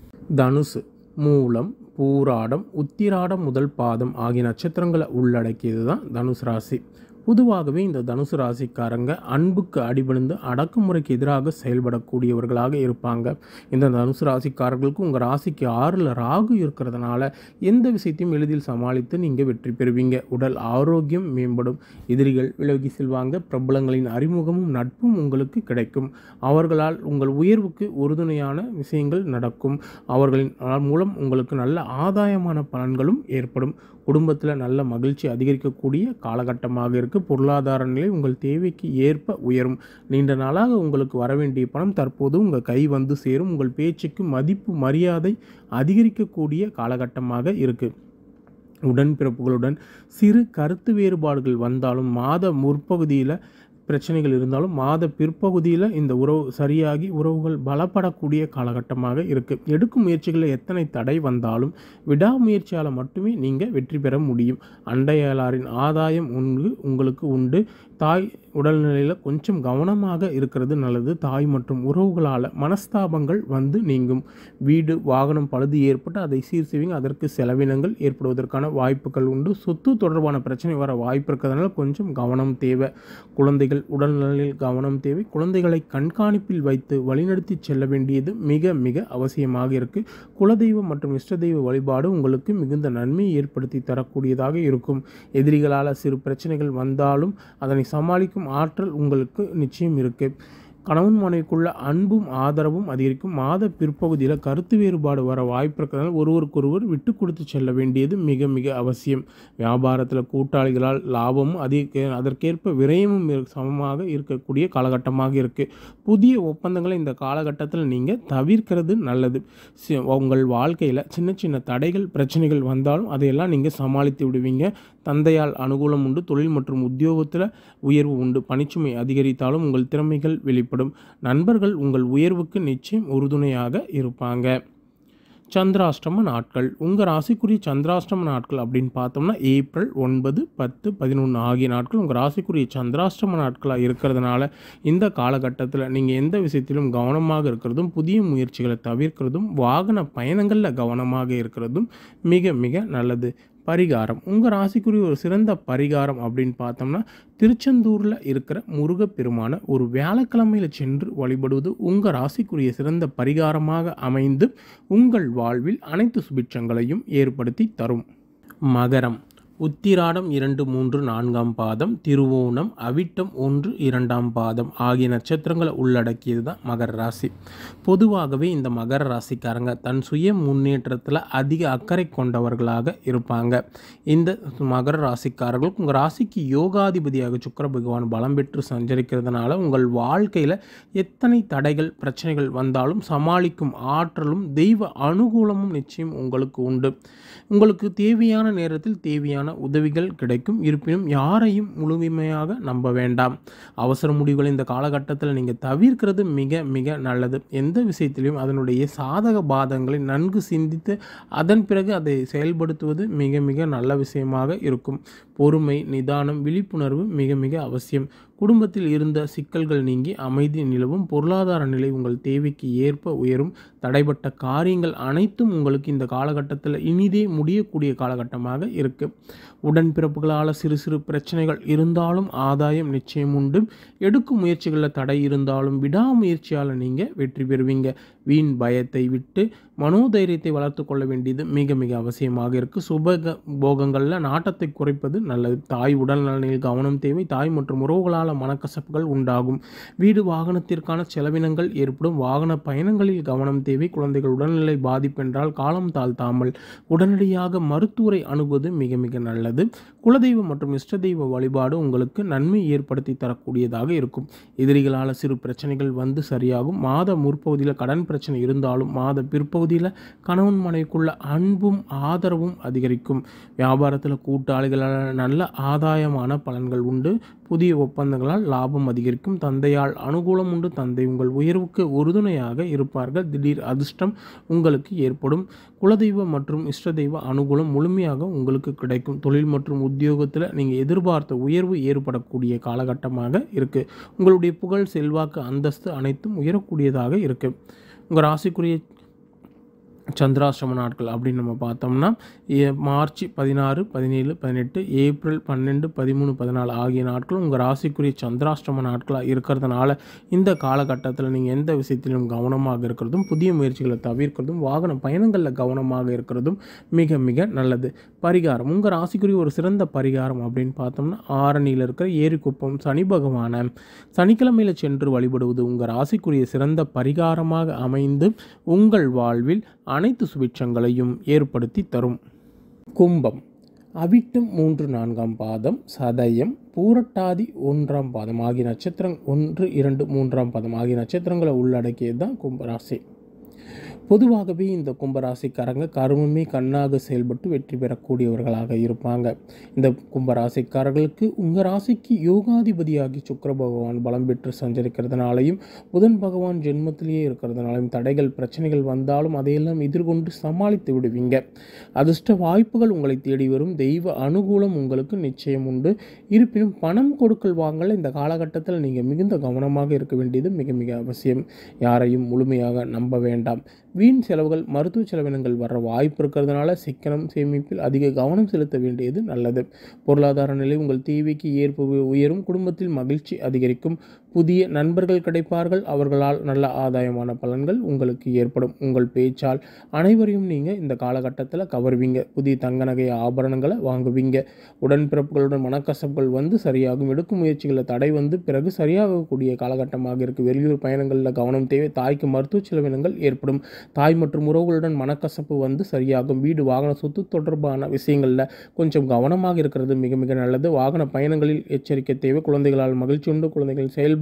Speaker 1: தனுசு மூலம் பூராடம் உத்திராடம் முதல் பாதம் ஆகிய நட்சத்திரங்களை உள்ளடக்கியது தான் தனுசு ராசி பொதுவாகவே இந்த தனுசு ராசிக்காரங்க அன்புக்கு அடிபணிந்து அடக்குமுறைக்கு எதிராக செயல்படக்கூடியவர்களாக இருப்பாங்க இந்த தனுசு ராசிக்காரர்களுக்கு உங்கள் ராசிக்கு ஆறில் ராகு இருக்கிறதுனால எந்த விஷயத்தையும் எளிதில் சமாளித்து நீங்கள் வெற்றி பெறுவீங்க உடல் ஆரோக்கியம் மேம்படும் எதிரிகள் விலகி செல்வாங்க பிரபலங்களின் அறிமுகமும் நட்பும் உங்களுக்கு கிடைக்கும் அவர்களால் உங்கள் உயர்வுக்கு உறுதுணையான விஷயங்கள் நடக்கும் அவர்களின் மூலம் உங்களுக்கு நல்ல ஆதாயமான பலன்களும் ஏற்படும் குடும்பத்தில் நல்ல மகிழ்ச்சி அதிகரிக்கக்கூடிய காலகட்டமாக இருக்குது பொருளாதார நிலை உங்கள் தேவைக்கு ஏற்ப உயரும் நீண்ட நாளாக உங்களுக்கு வர வேண்டிய பணம் தற்போது உங்கள் கை வந்து சேரும் உங்கள் பேச்சுக்கு மதிப்பு மரியாதை அதிகரிக்கக்கூடிய காலகட்டமாக இருக்குது உடன்பிறப்புகளுடன் சிறு கருத்து வேறுபாடுகள் வந்தாலும் மாத முற்பகுதியில் பிரச்சனைகள் இருந்தாலும் மாத பிற்பகுதியில் இந்த உறவு சரியாகி உறவுகள் பலப்படக்கூடிய காலகட்டமாக இருக்குது எடுக்கும் முயற்சிகளில் எத்தனை தடை வந்தாலும் விடாமுயற்சியால் மட்டுமே நீங்கள் வெற்றி பெற முடியும் அண்டையாளரின் ஆதாயம் உண்டு உங்களுக்கு உண்டு தாய் உடல்நிலையில் கொஞ்சம் கவனமாக இருக்கிறது நல்லது தாய் மற்றும் உறவுகளால் மனஸ்தாபங்கள் வந்து நீங்கும் வீடு வாகனம் பழுது ஏற்பட்டு அதை சீர் செய்வீங்க அதற்கு செலவினங்கள் ஏற்படுவதற்கான வாய்ப்புகள் உண்டு சொத்து தொடர்பான பிரச்சனை வர வாய்ப்பு இருக்கிறதுனால கொஞ்சம் கவனம் தேவை குழந்தைகள் உடல்நலில் கவனம் தேவை குழந்தைகளை கண்காணிப்பில் வைத்து வழிநடத்தி செல்ல வேண்டியது மிக மிக அவசியமாக இருக்குது குலதெய்வம் மற்றும் இஷ்ட தெய்வ வழிபாடு உங்களுக்கு மிகுந்த நன்மையை ஏற்படுத்தி தரக்கூடியதாக இருக்கும் எதிரிகளால் சிறு பிரச்சனைகள் வந்தாலும் அதனை சமாளிக்கும் ஆற்றல் உங்களுக்கு நிச்சயம் இருக்குது கணவன் மனைவிக்குள்ள அன்பும் ஆதரவும் அதிகரிக்கும் மாத பிற்பகுதியில் கருத்து வேறுபாடு வர வாய்ப்பு இருக்கிறதுனால ஒருவருக்கொருவர் விட்டு கொடுத்து செல்ல வேண்டியது மிக மிக அவசியம் வியாபாரத்தில் கூட்டாளிகளால் லாபமும் அதிக அதற்கேற்ப விரயமும் இரு- சமமாக இருக்கக்கூடிய காலகட்டமாக இருக்குது புதிய ஒப்பந்தங்களை இந்த காலகட்டத்தில் நீங்கள் தவிர்க்கிறது நல்லது சி- உங்கள் வாழ்க்கையில் சின்ன சின்ன தடைகள் பிரச்சனைகள் வந்தாலும் அதையெல்லாம் நீங்கள் சமாளித்து விடுவீங்க தந்தையால் அனுகூலம் உண்டு தொழில் மற்றும் உத்தியோகத்தில் உயர்வு உண்டு பணிச்சுமை அதிகரித்தாலும் உங்கள் திறமைகள் வெளிப்படும் நண்பர்கள் உங்கள் உயர்வுக்கு நிச்சயம் உறுதுணையாக இருப்பாங்க சந்திராஷ்டம நாட்கள் உங்கள் ராசிக்குரிய சந்திராஷ்டம நாட்கள் அப்படின்னு பார்த்தோம்னா ஏப்ரல் ஒன்பது பத்து பதினொன்று ஆகிய நாட்கள் உங்கள் ராசிக்குரிய சந்திராஷ்டம நாட்களாக இருக்கிறதுனால இந்த காலகட்டத்தில் நீங்கள் எந்த விஷயத்திலும் கவனமாக இருக்கிறதும் புதிய முயற்சிகளை தவிர்க்கிறதும் வாகன பயணங்களில் கவனமாக இருக்கிறதும் மிக மிக நல்லது பரிகாரம் உங்கள் ராசிக்குரிய ஒரு சிறந்த பரிகாரம் அப்படின்னு பார்த்தோம்னா திருச்செந்தூரில் இருக்கிற முருகப்பெருமான ஒரு வியாழக்கிழமையில் சென்று வழிபடுவது உங்கள் ராசிக்குரிய சிறந்த பரிகாரமாக அமைந்து உங்கள் வாழ்வில் அனைத்து சுபிட்சங்களையும் ஏற்படுத்தி தரும் மகரம் உத்திராடம் இரண்டு மூன்று நான்காம் பாதம் திருவோணம் அவிட்டம் ஒன்று இரண்டாம் பாதம் ஆகிய நட்சத்திரங்களை உள்ளடக்கியது தான் மகர ராசி பொதுவாகவே இந்த மகர ராசிக்காரங்க தன் சுய முன்னேற்றத்தில் அதிக அக்கறை கொண்டவர்களாக இருப்பாங்க இந்த மகர ராசிக்காரர்கள் உங்கள் ராசிக்கு யோகாதிபதியாக சுக்கர பகவான் பலம் பெற்று சஞ்சரிக்கிறதுனால உங்கள் வாழ்க்கையில் எத்தனை தடைகள் பிரச்சனைகள் வந்தாலும் சமாளிக்கும் ஆற்றலும் தெய்வ அனுகூலமும் நிச்சயம் உங்களுக்கு உண்டு உங்களுக்கு தேவையான நேரத்தில் தேவையான உதவிகள் கிடைக்கும் இருப்பினும் யாரையும் முழுமையாக நம்ப வேண்டாம் அவசர முடிவுகளை இந்த காலகட்டத்தில் நீங்கள் தவிர்க்கிறது மிக மிக நல்லது எந்த விஷயத்திலையும் அதனுடைய சாதக பாதங்களை நன்கு சிந்தித்து அதன் பிறகு அதை செயல்படுத்துவது மிக மிக நல்ல விஷயமாக இருக்கும் பொறுமை நிதானம் விழிப்புணர்வு மிக மிக அவசியம் குடும்பத்தில் இருந்த சிக்கல்கள் நீங்கி அமைதி நிலவும் பொருளாதார நிலை உங்கள் தேவைக்கு ஏற்ப உயரும் தடைப்பட்ட காரியங்கள் அனைத்தும் உங்களுக்கு இந்த காலகட்டத்தில் இனிதே முடியக்கூடிய காலகட்டமாக இருக்கு உடன்பிறப்புகளால் சிறு சிறு பிரச்சனைகள் இருந்தாலும் ஆதாயம் நிச்சயம் உண்டு எடுக்கும் முயற்சிகளில் தடை இருந்தாலும் விடாமுயற்சியால் நீங்கள் வெற்றி பெறுவீங்க வீண் பயத்தை விட்டு மனோதைரியத்தை வளர்த்து கொள்ள வேண்டியது மிக மிக அவசியமாக இருக்குது சுப போகங்களில் நாட்டத்தை குறைப்பது நல்லது தாய் உடல் நலனில் கவனம் தேவை தாய் மற்றும் உறவுகளால் மனக்கசப்புகள் உண்டாகும் வீடு வாகனத்திற்கான செலவினங்கள் ஏற்படும் வாகன பயணங்களில் கவனம் தேவை குழந்தைகள் உடல்நிலை பாதிப்பென்றால் காலம் தாழ்த்தாமல் உடனடியாக மருத்துவரை அணுகுவது மிக மிக நல்லது குலதெய்வம் மற்றும் இஷ்ட தெய்வ வழிபாடு உங்களுக்கு நன்மை ஏற்படுத்தி தரக்கூடியதாக இருக்கும் எதிரிகளால் சிறு பிரச்சனைகள் வந்து சரியாகும் மாத முற்பகுதியில் கடன் பிரச்சனை இருந்தாலும் மாத பிற்பகுதியில் கணவன் மனைவிக்குள்ள அன்பும் ஆதரவும் அதிகரிக்கும் வியாபாரத்தில் கூட்டாளிகளால் நல்ல ஆதாயமான பலன்கள் உண்டு புதிய ஒப்பந்தங்களால் லாபம் அதிகரிக்கும் தந்தையால் அனுகூலம் உண்டு தந்தை உங்கள் உயர்வுக்கு உறுதுணையாக இருப்பார்கள் திடீர் அதிர்ஷ்டம் உங்களுக்கு ஏற்படும் குலதெய்வ மற்றும் இஷ்ட தெய்வ அனுகூலம் முழுமையாக உங்களுக்கு கிடைக்கும் தொழில் மற்றும் உத்தியோகத்தில் நீங்கள் எதிர்பார்த்த உயர்வு ஏற்படக்கூடிய காலகட்டமாக இருக்குது உங்களுடைய புகழ் செல்வாக்கு அந்தஸ்து அனைத்தும் உயரக்கூடியதாக இருக்குது உங்கள் ராசிக்குரிய சந்திராசிரம நாட்கள் அப்படின்னு நம்ம பார்த்தோம்னா ஏ- மார்ச் பதினாறு பதினேழு பதினெட்டு ஏப்ரல் பன்னெண்டு பதிமூணு பதினாலு ஆகிய நாட்கள் உங்கள் ராசிக்குரிய சந்திராஷ்டம நாட்களாக இருக்கிறதுனால இந்த காலகட்டத்தில் நீங்கள் எந்த விஷயத்திலும் கவனமாக இருக்கிறதும் புதிய முயற்சிகளை தவிர்க்கிறதும் வாகன பயணங்களில் கவனமாக இருக்கிறதும் மிக மிக நல்லது பரிகாரம் உங்கள் ராசிக்குரிய ஒரு சிறந்த பரிகாரம் அப்படின்னு பார்த்தோம்னா ஆரணியில் இருக்கிற ஏரிக்குப்பம் சனி பகவான சனிக்கிழமையில் சென்று வழிபடுவது உங்கள் ராசிக்குரிய சிறந்த பரிகாரமாக அமைந்து உங்கள் வாழ்வில் அனைத்து சுபிட்சங்களையும் ஏற்படுத்தி தரும் கும்பம் அவிட்டம் மூன்று நான்காம் பாதம் சதயம் பூரட்டாதி ஒன்றாம் பாதம் ஆகிய நட்சத்திரம் ஒன்று இரண்டு மூன்றாம் பாதம் ஆகிய நட்சத்திரங்களை உள்ளடக்கியது தான் கும்பராசி பொதுவாகவே இந்த கும்பராசிக்காரங்க கருமமே கண்ணாக செயல்பட்டு வெற்றி பெறக்கூடியவர்களாக இருப்பாங்க இந்த கும்பராசிக்காரர்களுக்கு உங்கள் ராசிக்கு யோகாதிபதியாகி சுக்கிர பகவான் பலம் பெற்று சஞ்சரிக்கிறதுனாலையும் புதன் பகவான் ஜென்மத்திலேயே இருக்கிறதுனாலையும் தடைகள் பிரச்சனைகள் வந்தாலும் அதையெல்லாம் எதிர்கொண்டு சமாளித்து விடுவீங்க அதிர்ஷ்ட வாய்ப்புகள் உங்களை தேடி வரும் தெய்வ அனுகூலம் உங்களுக்கு நிச்சயம் உண்டு இருப்பினும் பணம் கொடுக்கல் வாங்கல இந்த காலகட்டத்தில் நீங்கள் மிகுந்த கவனமாக இருக்க வேண்டியது மிக மிக அவசியம் யாரையும் முழுமையாக நம்ப வேண்டாம் வீண் செலவுகள் மருத்துவ செலவினங்கள் வர வாய்ப்பு இருக்கிறதுனால சிக்கனம் சேமிப்பில் அதிக கவனம் செலுத்த வேண்டியது நல்லது பொருளாதார நிலை உங்கள் தேவைக்கு ஏற்ப உயரும் குடும்பத்தில் மகிழ்ச்சி அதிகரிக்கும் புதிய நண்பர்கள் கிடைப்பார்கள் அவர்களால் நல்ல ஆதாயமான பலன்கள் உங்களுக்கு ஏற்படும் உங்கள் பேச்சால் அனைவரையும் நீங்கள் இந்த காலகட்டத்தில் கவர்வீங்க புதிய தங்க நகை ஆபரணங்களை வாங்குவீங்க உடன்பிறப்புகளுடன் மனக்கசப்புகள் வந்து சரியாகும் எடுக்கும் முயற்சிகளில் தடை வந்து பிறகு சரியாகக்கூடிய காலகட்டமாக இருக்குது வெளியூர் பயணங்களில் கவனம் தேவை தாய்க்கு மருத்துவ செலவினங்கள் ஏற்படும் தாய் மற்றும் உறவுகளுடன் மனக்கசப்பு வந்து சரியாகும் வீடு வாகன சொத்து தொடர்பான விஷயங்களில் கொஞ்சம் கவனமாக இருக்கிறது மிக மிக நல்லது வாகன பயணங்களில் எச்சரிக்கை தேவை குழந்தைகளால் மகிழ்ச்சி உண்டு குழந்தைகளின் செயல்பாடு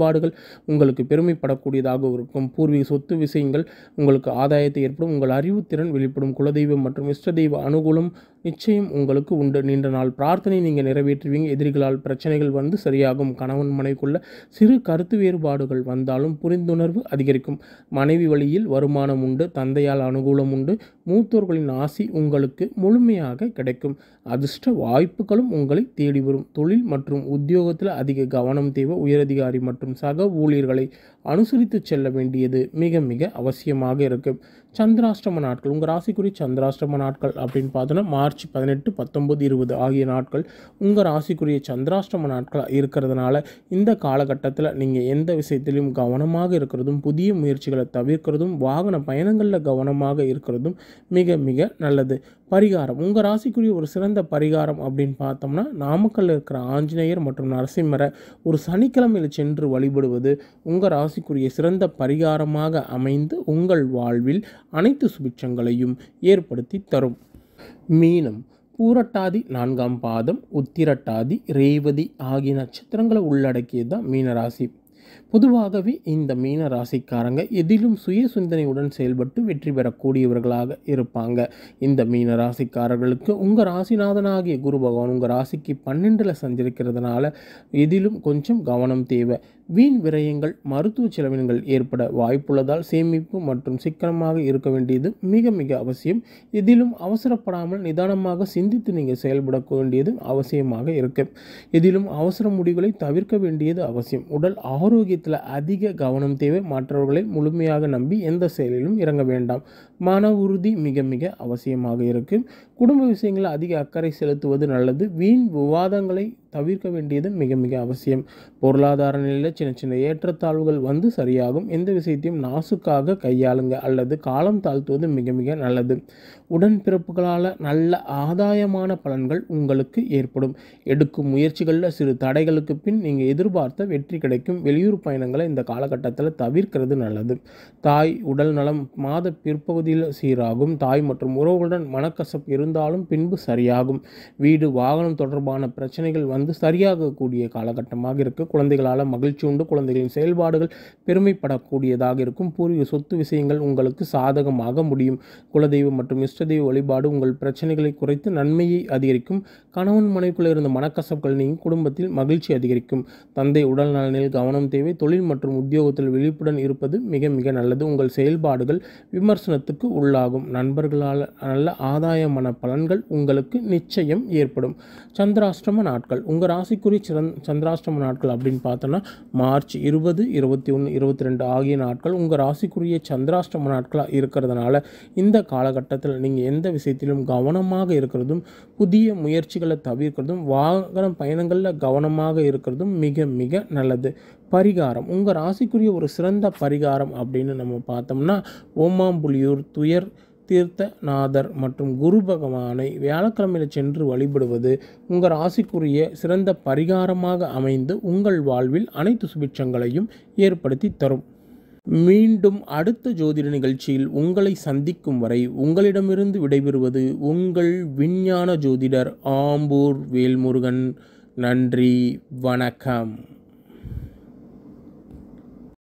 Speaker 1: செயல்பாடுகள் உங்களுக்கு பெருமைப்படக்கூடியதாக இருக்கும் பூர்வீக சொத்து விஷயங்கள் உங்களுக்கு ஆதாயத்தை ஏற்படும் உங்கள் அறிவுத்திறன் வெளிப்படும் குலதெய்வம் மற்றும் இஷ்ட தெய்வ அனுகூலம் நிச்சயம் உங்களுக்கு உண்டு நீண்ட நாள் பிரார்த்தனை நீங்கள் நிறைவேற்றுவீங்க எதிரிகளால் பிரச்சனைகள் வந்து சரியாகும் கணவன் மனைவிக்குள்ள சிறு கருத்து வேறுபாடுகள் வந்தாலும் புரிந்துணர்வு அதிகரிக்கும் மனைவி வழியில் வருமானம் உண்டு தந்தையால் அனுகூலம் உண்டு மூத்தோர்களின் ஆசி உங்களுக்கு முழுமையாக கிடைக்கும் அதிர்ஷ்ட வாய்ப்புகளும் உங்களை தேடி வரும் தொழில் மற்றும் உத்தியோகத்தில் அதிக கவனம் தேவை உயரதிகாரி மற்றும் சக ஊழியர்களை அனுசரித்து செல்ல வேண்டியது மிக மிக அவசியமாக இருக்கும் சந்திராஷ்டம நாட்கள் உங்கள் ராசிக்குரிய சந்திராஷ்டம நாட்கள் அப்படின்னு பார்த்தோன்னா மார்ச் பதினெட்டு பத்தொம்பது இருபது ஆகிய நாட்கள் உங்கள் ராசிக்குரிய சந்திராஷ்டம நாட்களாக இருக்கிறதுனால இந்த காலகட்டத்தில் நீங்கள் எந்த விஷயத்திலும் கவனமாக இருக்கிறதும் புதிய முயற்சிகளை தவிர்க்கிறதும் வாகன பயணங்களில் கவனமாக இருக்கிறதும் மிக மிக நல்லது பரிகாரம் உங்கள் ராசிக்குரிய ஒரு சிறந்த பரிகாரம் அப்படின்னு பார்த்தோம்னா நாமக்கல்ல இருக்கிற ஆஞ்சநேயர் மற்றும் நரசிம்மரை ஒரு சனிக்கிழமையில் சென்று வழிபடுவது உங்கள் ராசிக்குரிய சிறந்த பரிகாரமாக அமைந்து உங்கள் வாழ்வில் அனைத்து சுபிட்சங்களையும் ஏற்படுத்தி தரும் மீனம் பூரட்டாதி நான்காம் பாதம் உத்திரட்டாதி ரேவதி ஆகிய நட்சத்திரங்களை உள்ளடக்கியது தான் மீனராசி பொதுவாகவே இந்த மீன ராசிக்காரங்க எதிலும் சுய சிந்தனையுடன் செயல்பட்டு வெற்றி பெறக்கூடியவர்களாக இருப்பாங்க இந்த மீன ராசிக்காரர்களுக்கு உங்கள் ராசிநாதனாகிய குரு பகவான் உங்கள் ராசிக்கு பன்னெண்டில் சஞ்சரிக்கிறதுனால எதிலும் கொஞ்சம் கவனம் தேவை வீண் விரயங்கள் மருத்துவ செலவினங்கள் ஏற்பட வாய்ப்புள்ளதால் சேமிப்பு மற்றும் சிக்கனமாக இருக்க வேண்டியது மிக மிக அவசியம் இதிலும் அவசரப்படாமல் நிதானமாக சிந்தித்து நீங்கள் செயல்பட வேண்டியது அவசியமாக இருக்கு இதிலும் அவசர முடிவுகளை தவிர்க்க வேண்டியது அவசியம் உடல் ஆரோக்கியத்தில் அதிக கவனம் தேவை மற்றவர்களை முழுமையாக நம்பி எந்த செயலிலும் இறங்க வேண்டாம் மன உறுதி மிக மிக அவசியமாக இருக்கு குடும்ப விஷயங்களில் அதிக அக்கறை செலுத்துவது நல்லது வீண் விவாதங்களை தவிர்க்க வேண்டியது மிக மிக அவசியம் பொருளாதார நிலையில் சின்ன சின்ன ஏற்றத்தாழ்வுகள் வந்து சரியாகும் எந்த விஷயத்தையும் நாசுக்காக கையாளுங்க அல்லது காலம் தாழ்த்துவது மிக மிக நல்லது உடன்பிறப்புகளால் நல்ல ஆதாயமான பலன்கள் உங்களுக்கு ஏற்படும் எடுக்கும் முயற்சிகளில் சிறு தடைகளுக்கு பின் நீங்கள் எதிர்பார்த்த வெற்றி கிடைக்கும் வெளியூர் பயணங்களை இந்த காலகட்டத்தில் தவிர்க்கிறது நல்லது தாய் உடல் நலம் மாத பிற்பகுதியில் சீராகும் தாய் மற்றும் உறவுகளுடன் மனக்கசப்பு இருந்தாலும் பின்பு சரியாகும் வீடு வாகனம் தொடர்பான பிரச்சனைகள் வந்து சரியாகக்கூடிய காலகட்டமாக இருக்குது குழந்தைகளால் மகிழ்ச்சி உண்டு குழந்தைகளின் செயல்பாடுகள் பெருமைப்படக்கூடியதாக இருக்கும் பூர்வீக சொத்து விஷயங்கள் உங்களுக்கு சாதகமாக முடியும் குலதெய்வம் மற்றும் இஷ்டதெய்வ வழிபாடு உங்கள் பிரச்சனைகளை குறைத்து நன்மையை அதிகரிக்கும் கணவன் மனைவிக்குள்ள இருந்த மனக்கசப்புகள் நீங்கி குடும்பத்தில் மகிழ்ச்சி அதிகரிக்கும் தந்தை உடல் நலனில் கவனம் தேவை தொழில் மற்றும் உத்தியோகத்தில் விழிப்புடன் இருப்பது மிக மிக நல்லது உங்கள் செயல்பாடுகள் விமர்சனத்துக்கு உள்ளாகும் நண்பர்களால் நல்ல ஆதாயமான பலன்கள் உங்களுக்கு நிச்சயம் ஏற்படும் சந்திராஷ்டம நாட்கள் உங்கள் ராசிக்குரிய சிறந் சந்திராஷ்டம நாட்கள் அப்படின்னு பார்த்தோன்னா மார்ச் இருபது இருபத்தி ஒன்று இருபத்தி ரெண்டு ஆகிய நாட்கள் உங்கள் ராசிக்குரிய சந்திராஷ்டம நாட்களாக இருக்கிறதுனால இந்த காலகட்டத்தில் நீங்கள் எந்த விஷயத்திலும் கவனமாக இருக்கிறதும் புதிய முயற்சிகளை தவிர்க்கிறதும் வாகன பயணங்களில் கவனமாக இருக்கிறதும் மிக மிக நல்லது பரிகாரம் உங்கள் ராசிக்குரிய ஒரு சிறந்த பரிகாரம் அப்படின்னு நம்ம பார்த்தோம்னா ஓமாம்புலியூர் துயர் தீர்த்தநாதர் மற்றும் குரு பகவானை வியாழக்கிழமையில் சென்று வழிபடுவது உங்கள் ராசிக்குரிய சிறந்த பரிகாரமாக அமைந்து உங்கள் வாழ்வில் அனைத்து சுபிட்சங்களையும் ஏற்படுத்தி தரும் மீண்டும் அடுத்த ஜோதிட நிகழ்ச்சியில் உங்களை சந்திக்கும் வரை உங்களிடமிருந்து விடைபெறுவது உங்கள் விஞ்ஞான ஜோதிடர் ஆம்பூர் வேல்முருகன் நன்றி வணக்கம்